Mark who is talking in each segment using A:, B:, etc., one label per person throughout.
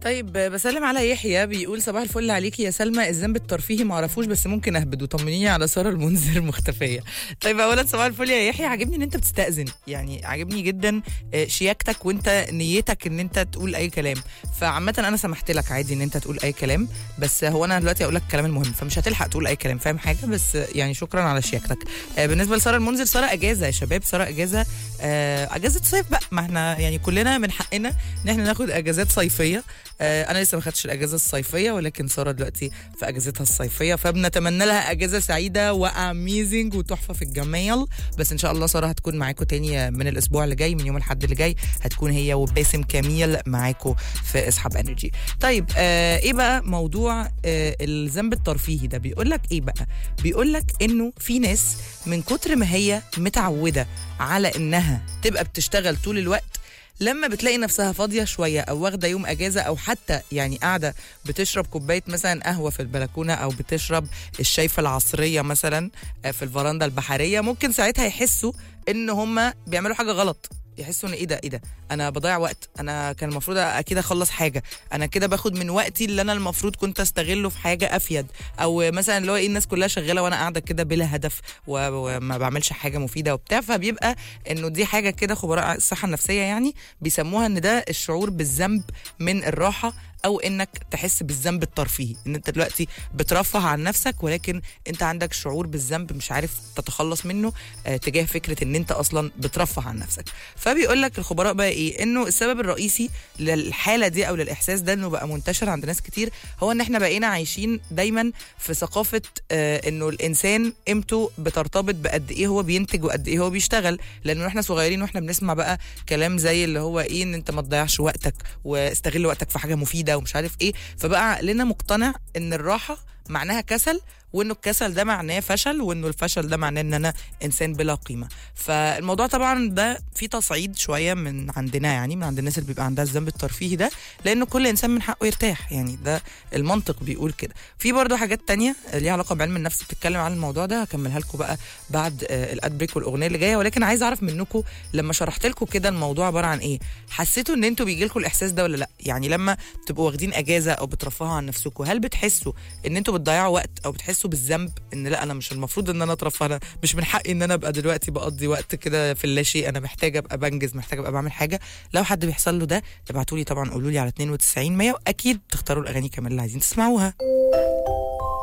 A: طيب بسلم على يحيى بيقول صباح الفل عليكي يا سلمى الذنب الترفيهي ما اعرفوش بس ممكن اهبد وطمنيني على ساره المنذر مختفيه طيب اولا صباح الفل يا يحيى عاجبني ان انت بتستاذن يعني عاجبني جدا آه، شياكتك وانت نيتك ان انت تقول اي كلام فعامه انا سمحت لك عادي ان انت تقول اي كلام بس هو انا دلوقتي اقول لك الكلام المهم فمش هتلحق تقول اي كلام فاهم حاجه بس يعني شكرا على شياكتك آه، بالنسبه لساره المنذر ساره اجازه يا شباب ساره اجازه آه، اجازه صيف بقى ما احنا يعني كلنا من حقنا ان احنا ناخد اجازات صيفيه آه، انا لسه ما خدتش الاجازه الصيفيه ولكن ساره دلوقتي في اجازتها الصيفيه فبنتمنى لها اجازه سعيده واميزنج وتحفه في الجمال بس ان شاء الله ساره هتكون معاكم تاني من الاسبوع اللي جاي من يوم الاحد اللي جاي هتكون هي وباسم كميل معاكم في اسحب انرجي طيب آه ايه بقى موضوع آه الذنب الترفيهي ده بيقول لك ايه بقى بيقول لك انه في ناس من كتر ما هي متعوده على انها تبقى بتشتغل طول الوقت لما بتلاقي نفسها فاضيه شويه او واخده يوم اجازه او حتى يعني قاعده بتشرب كوبايه مثلا قهوه في البلكونه او بتشرب الشاي في العصريه مثلا آه، في الفرندا البحريه ممكن ساعتها يحسوا ان هم بيعملوا حاجه غلط يحسوا ان ايه ده ايه ده انا بضيع وقت انا كان المفروض اكيد اخلص حاجه انا كده باخد من وقتي اللي انا المفروض كنت استغله في حاجه افيد او مثلا اللي هو ايه الناس كلها شغاله وانا قاعده كده بلا هدف و- وما بعملش حاجه مفيده وبتاع فبيبقى انه دي حاجه كده خبراء الصحه النفسيه يعني بيسموها ان ده الشعور بالذنب من الراحه او انك تحس بالذنب الترفيهي ان انت دلوقتي بترفه عن نفسك ولكن انت عندك شعور بالذنب مش عارف تتخلص منه آه تجاه فكره ان انت اصلا بترفه عن نفسك فبيقول لك الخبراء بقى ايه انه السبب الرئيسي للحاله دي او للاحساس ده انه بقى منتشر عند ناس كتير هو ان احنا بقينا عايشين دايما في ثقافه آه انه الانسان قيمته بترتبط بقد ايه هو بينتج وقد ايه هو بيشتغل لانه احنا صغيرين واحنا بنسمع بقى كلام زي اللي هو ايه ان انت ما تضيعش وقتك واستغل وقتك في حاجه مفيده ومش عارف ايه فبقى عقلنا مقتنع ان الراحه معناها كسل وانه الكسل ده معناه فشل وانه الفشل ده معناه ان انا انسان بلا قيمه فالموضوع طبعا ده في تصعيد شويه من عندنا يعني من عند الناس اللي بيبقى عندها الذنب الترفيهي ده لانه كل انسان من حقه يرتاح يعني ده المنطق بيقول كده في برضه حاجات تانية ليها علاقه بعلم النفس بتتكلم عن الموضوع ده هكملها لكم بقى بعد آه، الاد بريك والاغنيه اللي جايه ولكن عايز اعرف منكم لما شرحت لكم كده الموضوع عباره عن ايه حسيتوا ان انتوا بيجي لكم الاحساس ده ولا لا يعني لما تبقوا واخدين اجازه او بترفهوا عن نفسكم هل بتحسوا ان انتوا بتضيعوا وقت او بتحسوا بالذنب ان لا انا مش المفروض ان انا اترفه انا مش من حقي ان انا ابقى دلوقتي بقضي وقت كده في اللاشيء انا محتاجه ابقى بنجز محتاجه ابقى بعمل حاجه لو حد بيحصل له ده ابعتوا لي طبعا قولوا لي على 92 100 واكيد تختاروا الاغاني كمان اللي عايزين تسمعوها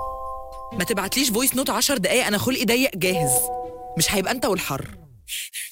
A: ما تبعتليش فويس نوت 10 دقايق انا خلقي ضيق جاهز مش هيبقى انت والحر